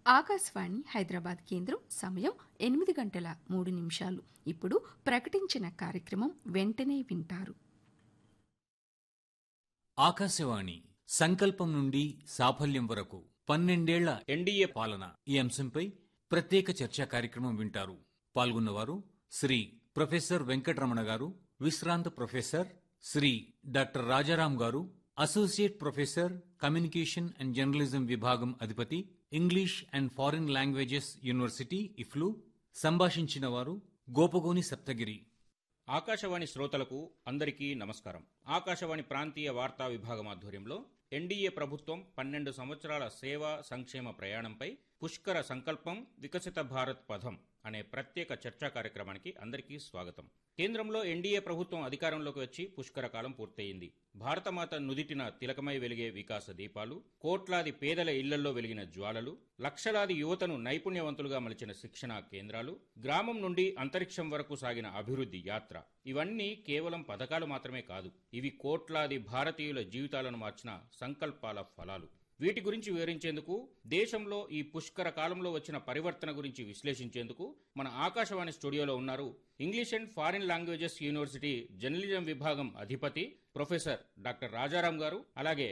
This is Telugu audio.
ఆకాశవాణి హైదరాబాద్ కేంద్రం సమయం ఎనిమిది గంటల మూడు నిమిషాలు ఇప్పుడు ప్రకటించిన కార్యక్రమం వెంటనే వింటారు ఆకాశవాణి సంకల్పం నుండి సాఫల్యం వరకు పన్నెండేళ్ల ఎన్డీఏ పాలన ఈ అంశంపై ప్రత్యేక చర్చా కార్యక్రమం వింటారు పాల్గొన్నవారు శ్రీ ప్రొఫెసర్ వెంకటరమణ గారు విశ్రాంత professor Shri doctor Rajaram garu associate professor communication and journalism విభాగం అధిపతి English and foreign languages university EFLU సంభాషించిన వారు గోపగోని సప్తగిరి ఆకాశవాణి శ్రోతలకు అందరికీ నమస్కారం ఆకాశవాణి ప్రాంతీయ వార్తా విభాగం ఆధ్వర్యంలో ఎన్డీఏ ప్రభుత్వం పన్నెండు సంవత్సరాల సేవా సంక్షేమ ప్రయాణంపై పుష్కర సంకల్పం వికసిత భారత్ పథం అనే ప్రత్యేక చర్చా కార్యక్రమానికి అందరికీ స్వాగతం కేంద్రంలో ఎన్డీఏ ప్రభుత్వం అధికారంలోకి వచ్చి పుష్కర కాలం పూర్తయింది భారతమాత నుదిటిన తిలకమై వెలిగే వికాస దీపాలు కోట్లాది పేదల ఇళ్లలో వెలిగిన జ్వాలలు లక్షలాది యువతను నైపుణ్యవంతులుగా మలిచిన శిక్షణా కేంద్రాలు గ్రామం నుండి అంతరిక్షం వరకు సాగిన అభివృద్ధి యాత్ర ఇవన్నీ కేవలం పథకాలు మాత్రమే కాదు ఇవి కోట్లాది భారతీయుల జీవితాలను మార్చిన సంకల్పాల ఫలాలు వీటి గురించి వివరించేందుకు దేశంలో ఈ పుష్కర కాలంలో వచ్చిన పరివర్తన గురించి విశ్లేషించేందుకు మన ఆకాశవాణి స్టూడియోలో ఉన్నారు English and foreign languages university journalism విభాగం అధిపతి ప్రొఫెసర్ డాక్టర్ రాజారాం గారు అలాగే